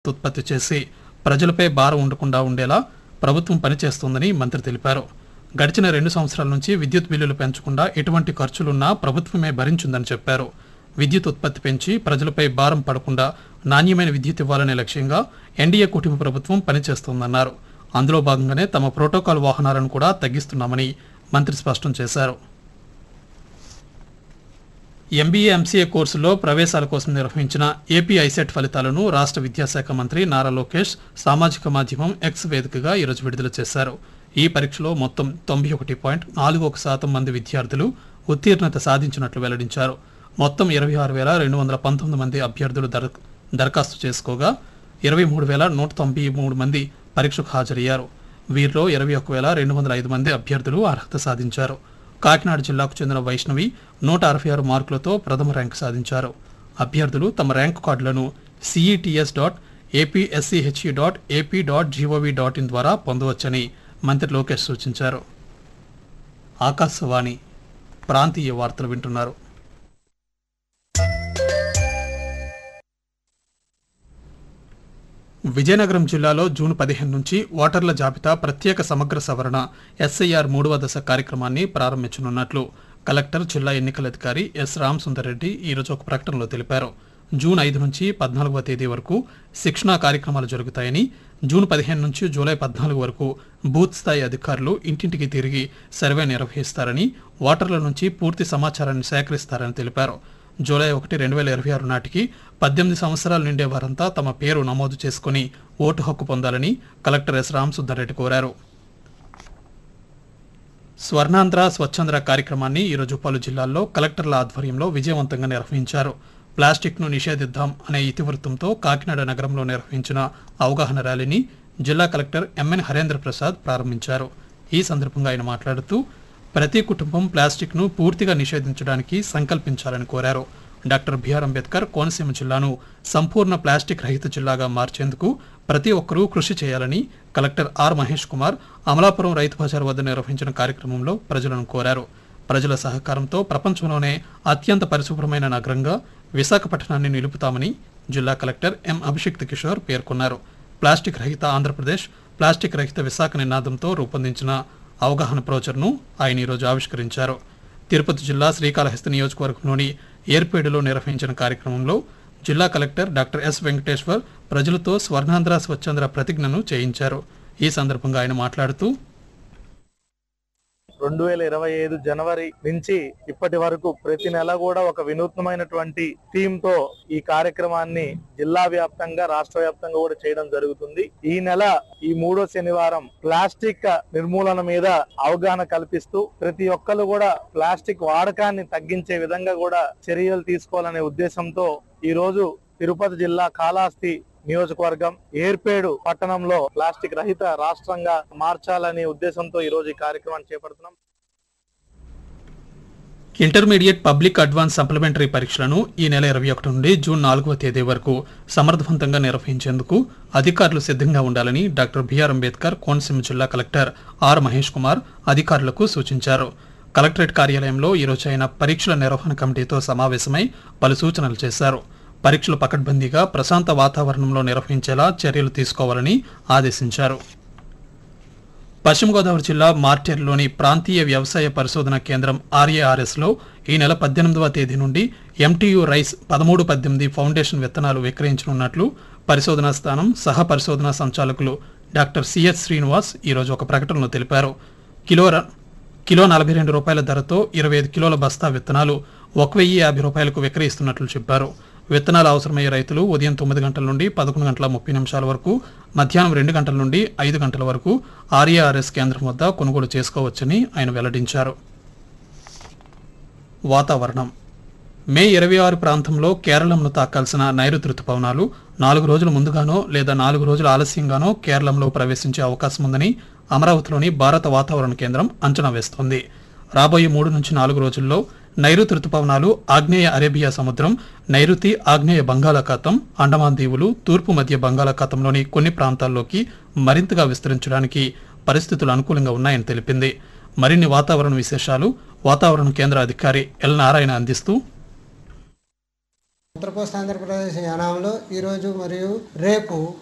ఉత్పత్తి చేసి ప్రజలపై భారం ఉండకుండా ఉండేలా ప్రభుత్వం పనిచేస్తోందని మంత్రి తెలిపారు గడిచిన రెండు సంవత్సరాల నుంచి విద్యుత్ బిల్లులు పెంచకుండా ఎటువంటి ఖర్చులున్నా ప్రభుత్వమే భరించిందని చెప్పారు విద్యుత్ ఉత్పత్తి పెంచి ప్రజలపై భారం పడకుండా నాణ్యమైన విద్యుత్ ఇవ్వాలనే లక్ష్యంగా ఎన్డీఏ కూటమి ప్రభుత్వం పనిచేస్తోందన్నారు అందులో భాగంగానే తమ ప్రోటోకాల్ వాహనాలను కూడా తగ్గిస్తున్నామని మంత్రి స్పష్టం చేశారు ఎంబీఏ ఎంసీఏ కోర్సులో ప్రవేశాల కోసం నిర్వహించిన ఏపీ ఐసెట్ ఫలితాలను రాష్ట్ర విద్యాశాఖ మంత్రి నారా లోకేష్ సామాజిక మాధ్యమం ఎక్స్ వేదికగా ఈరోజు విడుదల చేశారు ఈ పరీక్షలో మొత్తం తొంభై ఒకటి పాయింట్ నాలుగు ఒక శాతం మంది విద్యార్థులు ఉత్తీర్ణత సాధించినట్లు వెల్లడించారు మొత్తం ఇరవై ఆరు వేల రెండు వందల పంతొమ్మిది మంది అభ్యర్థులు దర దరఖాస్తు చేసుకోగా ఇరవై మూడు వేల నూట తొంభై మూడు మంది పరీక్షకు హాజరయ్యారు వీరిలో ఇరవై ఒక్క వేల రెండు వందల ఐదు మంది అభ్యర్థులు అర్హత సాధించారు కాకినాడ జిల్లాకు చెందిన వైష్ణవి నూట అరవై ఆరు మార్కులతో ప్రథమ ర్యాంకు సాధించారు అభ్యర్థులు తమ ర్యాంకు కార్డులను CETS dot APSCHE dot AP dot GOV dot in ద్వారా పొందవచ్చని మంత్రి లోకేష్ సూచించారు ఆకాశవాణి ప్రాంతీయ వార్తలు వింటున్నారు విజయనగరం జిల్లాలో జూన్ పదిహేను నుంచి ఓటర్ల జాబితా ప్రత్యేక సమగ్ర సవరణ ఎస్ఐఆర్ మూడవ దశ కార్యక్రమాన్ని ప్రారంభించనున్నట్లు కలెక్టర్ జిల్లా ఎన్నికల అధికారి ఎస్ రామసుందర్ రెడ్డి ఈరోజు ఒక ప్రకటనలో తెలిపారు జూన్ ఐదు నుంచి పద్నాలుగవ తేదీ వరకు శిక్షణా కార్యక్రమాలు జరుగుతాయని జూన్ పదిహేను నుంచి జూలై పద్నాలుగు వరకు బూత్ స్థాయి అధికారులు ఇంటింటికి తిరిగి సర్వే నిర్వహిస్తారని ఓటర్ల నుంచి పూర్తి సమాచారాన్ని సేకరిస్తారని తెలిపారు జూలై ఒకటి రెండు వేల ఇరవై ఆరు నాటికి పద్దెనిమిది సంవత్సరాలు నిండే వారంతా తమ పేరు నమోదు చేసుకుని ఓటు హక్కు పొందాలని కలెక్టర్ ఎస్ రామసుందర్రెడ్డి కోరారు స్వర్ణాంధ్ర స్వచ్ఛంద్ర కార్యక్రమాన్ని ఈరోజు పలు జిల్లాల్లో కలెక్టర్ల ఆధ్వర్యంలో విజయవంతంగా నిర్వహించారు ప్లాస్టిక్ ను నిషేధిద్దాం అనే ఇతివృత్తంతో కాకినాడ నగరంలో నిర్వహించిన అవగాహన ర్యాలీని జిల్లా కలెక్టర్ ఎంఎన్ హరేంద్ర ప్రసాద్ ప్రారంభించారు ఈ సందర్భంగా ఆయన మాట్లాడుతూ ప్రతి కుటుంబం ప్లాస్టిక్ ను పూర్తిగా నిషేధించడానికి సంకల్పించాలని కోరారు డాక్టర్ బిఆర్ అంబేద్కర్ కోనసీమ జిల్లాను సంపూర్ణ ప్లాస్టిక్ రహిత జిల్లాగా మార్చేందుకు ప్రతి ఒక్కరూ కృషి చేయాలని కలెక్టర్ ఆర్ మహేష్ కుమార్ అమలాపురం రైతు బజార్ వద్ద నిర్వహించిన కార్యక్రమంలో ప్రజలను కోరారు ప్రజల సహకారంతో ప్రపంచంలోనే అత్యంత పరిశుభ్రమైన నగరంగా విశాఖపట్నాన్ని నిలుపుతామని జిల్లా కలెక్టర్ ఎం అభిషిక్త్ కిషోర్ పేర్కొన్నారు ప్లాస్టిక్ రహిత ఆంధ్రప్రదేశ్ ప్లాస్టిక్ రహిత విశాఖ నినాదంతో రూపొందించిన అవగాహన బ్రోచర్ను ఆయన ఈరోజు ఆవిష్కరించారు తిరుపతి జిల్లా శ్రీకాళహస్తి నియోజకవర్గంలోని ఏర్పేడులో నిర్వహించిన కార్యక్రమంలో జిల్లా కలెక్టర్ డాక్టర్ ఎస్ వెంకటేశ్వర్ ప్రజలతో స్వర్ణాంధ్ర స్వచ్ఛంద్ర ప్రతిజ్ఞను చేయించారు ఈ సందర్భంగా ఆయన మాట్లాడుతూ రెండు వేల ఇరవై ఐదు జనవరి నుంచి ఇప్పటి వరకు ప్రతి నెల కూడా ఒక వినూత్నమైనటువంటి థీమ్ తో ఈ కార్యక్రమాన్ని జిల్లా వ్యాప్తంగా రాష్ట్ర వ్యాప్తంగా కూడా చేయడం జరుగుతుంది ఈ నెల ఈ మూడో శనివారం ప్లాస్టిక్ నిర్మూలన మీద అవగాహన కల్పిస్తూ ప్రతి ఒక్కరు కూడా ప్లాస్టిక్ వాడకాన్ని తగ్గించే విధంగా కూడా చర్యలు తీసుకోవాలనే ఉద్దేశంతో ఈ రోజు తిరుపతి జిల్లా కాళహస్తి నియోజకవర్గం ఏర్పేడు పట్టణంలో ప్లాస్టిక్ రహిత రాష్ట్రంగా మార్చాలనే ఉద్దేశంతో ఈ రోజు ఈ కార్యక్రమాన్ని చేపడుతున్నాం ఇంటర్మీడియట్ పబ్లిక్ అడ్వాన్స్ సప్లిమెంటరీ పరీక్షలను ఈ నెల ఇరవై ఒకటి నుండి జూన్ నాలుగవ తేదీ వరకు సమర్థవంతంగా నిర్వహించేందుకు అధికారులు సిద్ధంగా ఉండాలని డాక్టర్ బిఆర్ అంబేద్కర్ కోనసీమ జిల్లా కలెక్టర్ ఆర్ మహేష్ కుమార్ అధికారులకు సూచించారు కలెక్టరేట్ కార్యాలయంలో ఈరోజు ఆయన పరీక్షల నిర్వహణ కమిటీతో సమావేశమై పలు సూచనలు చేశారు పరీక్షలు పకడ్బందీగా ప్రశాంత వాతావరణంలో నిర్వహించేలా చర్యలు తీసుకోవాలని ఆదేశించారు పశ్చిమ గోదావరి జిల్లా మార్టేర్లోని ప్రాంతీయ వ్యవసాయ పరిశోధన కేంద్రం ఆర్ఏఆర్ఎస్ లో ఈ నెల పద్దెనిమిదవ తేదీ నుండి ఎంటీయు రైస్ పదమూడు పద్దెనిమిది ఫౌండేషన్ విత్తనాలు విక్రయించనున్నట్లు పరిశోధనా స్థానం సహ పరిశోధనా సంచాలకులు డాక్టర్ సిహెచ్ శ్రీనివాస్ ఈరోజు ఒక ప్రకటనలో తెలిపారు కిలో ర- కిలో నలభై రెండు రూపాయల ధరతో ఇరవై ఐదు కిలోల బస్తా విత్తనాలు ఒక వెయ్యి యాభై రూపాయలకు విక్రయిస్తున్నట్లు చెప్పారు విత్తనాలు అవసరమయ్యే రైతులు ఉదయం తొమ్మిది గంటల నుండి పదకొండు గంటల ముప్పై నిమిషాల వరకు మధ్యాహ్నం రెండు గంటల నుండి ఐదు గంటల వరకు ఆర్ఏఆర్ఎస్ కేంద్రం వద్ద కొనుగోలు చేసుకోవచ్చని ఆయన వెల్లడించారు వాతావరణం మే ఇరవై ఆరు ప్రాంతంలో కేరళంను తాకాల్సిన నైరుతి రుతుపవనాలు నాలుగు రోజుల ముందుగానో లేదా నాలుగు రోజుల ఆలస్యంగానో కేరళంలో ప్రవేశించే అవకాశం ఉందని అమరావతిలోని భారత వాతావరణ కేంద్రం అంచనా వేస్తోంది రాబోయే మూడు నుంచి నాలుగు రోజుల్లో నైరుతి రుతుపవనాలు ఆగ్నేయ అరేబియా సముద్రం నైరుతి ఆగ్నేయ బంగాళాఖాతం అండమాన్ దీవులు తూర్పు మధ్య బంగాళాఖాతంలోని కొన్ని ప్రాంతాల్లోకి మరింతగా విస్తరించడానికి పరిస్థితులు అనుకూలంగా ఉన్నాయని తెలిపింది మరిన్ని వాతావరణ విశేషాలు వాతావరణ కేంద్ర అధికారి ఎల్ నారాయణ అందిస్తూ ఉత్తర కోస్తా ఆంధ్రప్రదేశ్ యానాంలో ఈరోజు మరియు రేపు